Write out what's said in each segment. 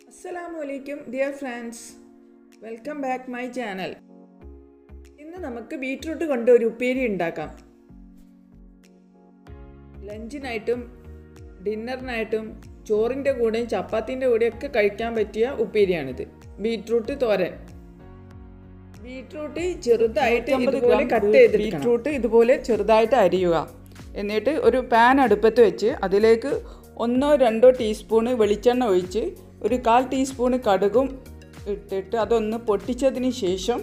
അസ്സലാമു അലൈക്കും dear friends welcome back my channel ഇന്ന് നമുക്ക് ബീട്രൂട്ട് കൊണ്ട് ഒരു ഉപ്പേരി ഉണ്ടാക്കാം ലഞ്ചിനായിട്ടും ഡിന്നറിനായിട്ടും ചോറിൻ്റെ കൂടെയും ചപ്പാത്തിൻ്റെ കൂടെയൊക്കെ കഴിക്കാൻ പറ്റിയ ഉപ്പേരിയാണിത് ബീട്രൂട്ട് തോരൻ ബീട്രൂട്ട് ചെറുതായിട്ട് ഇതുപോലെ കട്ട് ചെയ്ത് ബീട്രൂട്ട് ഇതുപോലെ ചെറുതായിട്ട് അരിയുക എന്നിട്ട് ഒരു പാൻ അടുപ്പത്ത് വെച്ച് അതിലേക്ക് ഒന്നോ രണ്ടോ ടീസ്പൂണ് വെളിച്ചെണ്ണ ഒഴിച്ച് ഒരു കാൽ ടീസ്പൂണ് കടുകും ഇട്ടിട്ട് അതൊന്ന് പൊട്ടിച്ചതിന് ശേഷം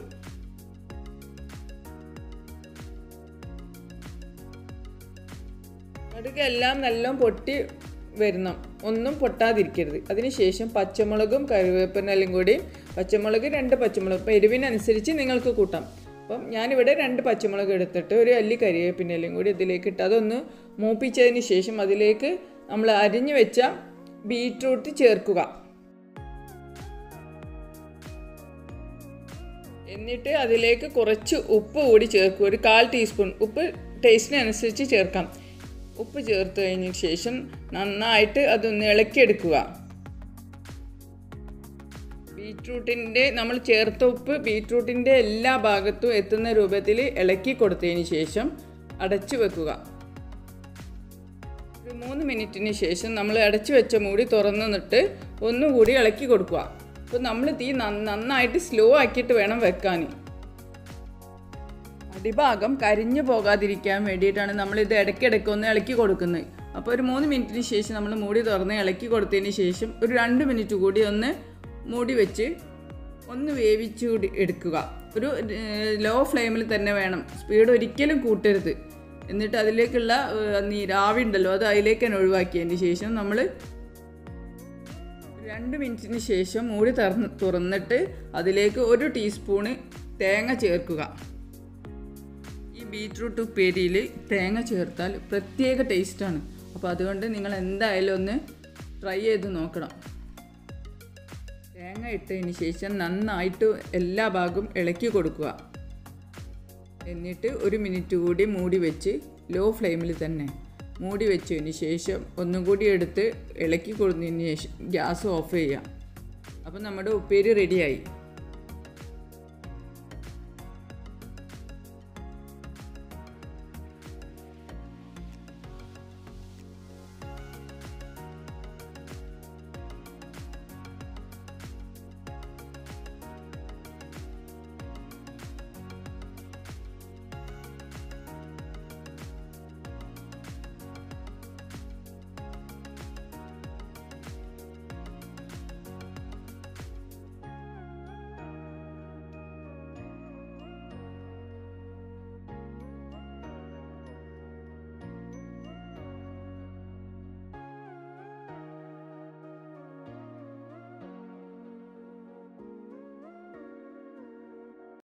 കടുക് എല്ലാം നല്ല പൊട്ടി വരണം ഒന്നും പൊട്ടാതിരിക്കരുത് അതിനുശേഷം പച്ചമുളകും കറിവേപ്പിനെല്ലാം കൂടി പച്ചമുളക് രണ്ട് പച്ചമുളക് ഇപ്പം എരിവിനനുസരിച്ച് നിങ്ങൾക്ക് കൂട്ടാം അപ്പം ഞാനിവിടെ രണ്ട് പച്ചമുളക് എടുത്തിട്ട് ഒരു അല്ലി കറിവേപ്പിനെല്ലാം കൂടി ഇതിലേക്ക് ഇട്ട് അതൊന്ന് മൂപ്പിച്ചതിന് ശേഷം അതിലേക്ക് നമ്മൾ അരിഞ്ഞു വെച്ച ബീട്രൂട്ട് ചേർക്കുക എന്നിട്ട് അതിലേക്ക് കുറച്ച് ഉപ്പ് കൂടി ചേർക്കുക ഒരു കാൽ ടീസ്പൂൺ ഉപ്പ് ടേസ്റ്റിനനുസരിച്ച് ചേർക്കാം ഉപ്പ് ചേർത്ത് കഴിഞ്ഞ ശേഷം നന്നായിട്ട് അതൊന്ന് ഇളക്കിയെടുക്കുക ബീട്രൂട്ടിൻ്റെ നമ്മൾ ചേർത്ത ഉപ്പ് ബീട്രൂട്ടിൻ്റെ എല്ലാ ഭാഗത്തും എത്തുന്ന രൂപത്തിൽ ഇളക്കി കൊടുത്തതിന് ശേഷം അടച്ചു വെക്കുക ഒരു മൂന്ന് മിനിറ്റിന് ശേഷം നമ്മൾ അടച്ചു വെച്ച മൂടി തുറന്നിട്ട് ഒന്നുകൂടി ഇളക്കി കൊടുക്കുക അപ്പോൾ നമ്മൾ തീ നന്നായിട്ട് സ്ലോ ആക്കിയിട്ട് വേണം വെക്കാൻ അടിഭാഗം കരിഞ്ഞു പോകാതിരിക്കാൻ വേണ്ടിയിട്ടാണ് നമ്മളിത് ഇടയ്ക്കിടയ്ക്ക് ഒന്ന് ഇളക്കി കൊടുക്കുന്നത് അപ്പോൾ ഒരു മൂന്ന് മിനിറ്റിന് ശേഷം നമ്മൾ മൂടി തുറന്ന് ഇളക്കി കൊടുത്തതിന് ശേഷം ഒരു രണ്ട് മിനിറ്റ് കൂടി ഒന്ന് മൂടി വെച്ച് ഒന്ന് വേവിച്ച് കൂടി എടുക്കുക ഒരു ലോ ഫ്ലെയിമിൽ തന്നെ വേണം സ്പീഡ് ഒരിക്കലും കൂട്ടരുത് എന്നിട്ട് അതിലേക്കുള്ള നീരാവി ഉണ്ടല്ലോ അത് അതിലേക്ക് തന്നെ ഒഴിവാക്കിയതിന് ശേഷം നമ്മൾ രണ്ട് മിനിറ്റിന് ശേഷം മൂടി തുറന്ന് തുറന്നിട്ട് അതിലേക്ക് ഒരു ടീസ്പൂണ് തേങ്ങ ചേർക്കുക ഈ ബീട്രൂട്ട് ഉപ്പേരിയിൽ തേങ്ങ ചേർത്താൽ പ്രത്യേക ടേസ്റ്റാണ് അപ്പോൾ അതുകൊണ്ട് നിങ്ങൾ എന്തായാലും ഒന്ന് ട്രൈ ചെയ്ത് നോക്കണം തേങ്ങ ഇട്ടതിന് ശേഷം നന്നായിട്ട് എല്ലാ ഭാഗവും ഇളക്കി കൊടുക്കുക എന്നിട്ട് ഒരു മിനിറ്റ് കൂടി മൂടി വെച്ച് ലോ ഫ്ലെയിമിൽ തന്നെ മൂടി വെച്ചതിന് ശേഷം ഒന്നും കൂടി എടുത്ത് ഇളക്കി കൊടുത്തതിന് ശേഷം ഗ്യാസ് ഓഫ് ചെയ്യുക അപ്പോൾ നമ്മുടെ ഉപ്പേരി റെഡിയായി